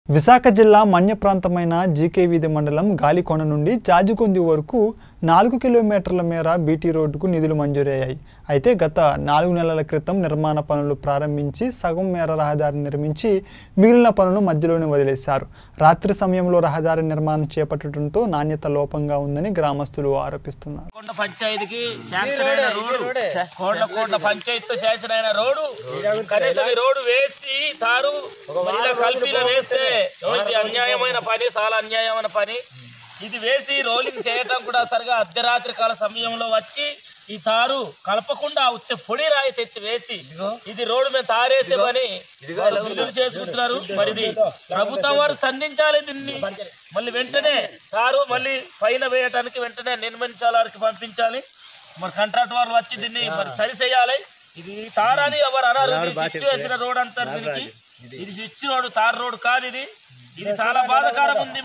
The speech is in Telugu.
విశాఖ జిల్లా మన్య ప్రాంతమైన జీకే వీధి మండలం గాలికొండ నుండి జాజికొంది వరకు నాలుగు కిలోమీటర్ల మేర బీటీ రోడ్డుకు నిధులు మంజూరయ్యాయి అయితే గత నాలుగు నెలల క్రితం నిర్మాణ పనులు ప్రారంభించి సగం మేర రహదారి నిర్మించి మిగిలిన పనులు మధ్యలోనే వదిలేశారు రాత్రి సమయంలో రహదారి నిర్మాణం చేపట్టడంతో నాణ్యత లోపంగా ఉందని గ్రామస్తులు ఆరోపిస్తున్నారు కొండ పంచాయతీకి శాంక్షన్ అయిన రోడ్డు కోట్ల కోట్ల పంచాయతీతో శాంక్షన్ అయిన రోడ్డు కనీసం ఈ రోడ్డు వేసి తారు మళ్ళీ కలిపిలో వేస్తే ఓ ఇది అన్యాయమైన పని చాలా అన్యాయమైన పని ఇది వేసి రోలింగ్ చేయటం కూడా సరిగా అర్ధరాత్రి కాల సమయంలో వచ్చి ఈ తారు కలపకుండా వచ్చే పొడి రాయి తెచ్చి వేసి ఇది రోడ్డు మీద తారేసే పని వాళ్ళు బిల్లులు చేసుకుంటున్నారు మరి ఇది ప్రభుత్వం వారు సంధించాలి దీన్ని మళ్ళీ వెంటనే తారు మళ్ళీ పైన వేయటానికి వెంటనే నిర్మించాలని పంపించాలి మరి కాంట్రాక్ట్ వాళ్ళు వచ్చి దీన్ని మరి సరి చేయాలి ఇది తారని ఎవరు అన్నారు ఇది స్విచ్ వేసిన రోడ్ అంటారు దీనికి ఇది స్విచ్ రోడ్ తార్ రోడ్ కాదు ఇది ఇది చాలా బాధాకరం ఉంది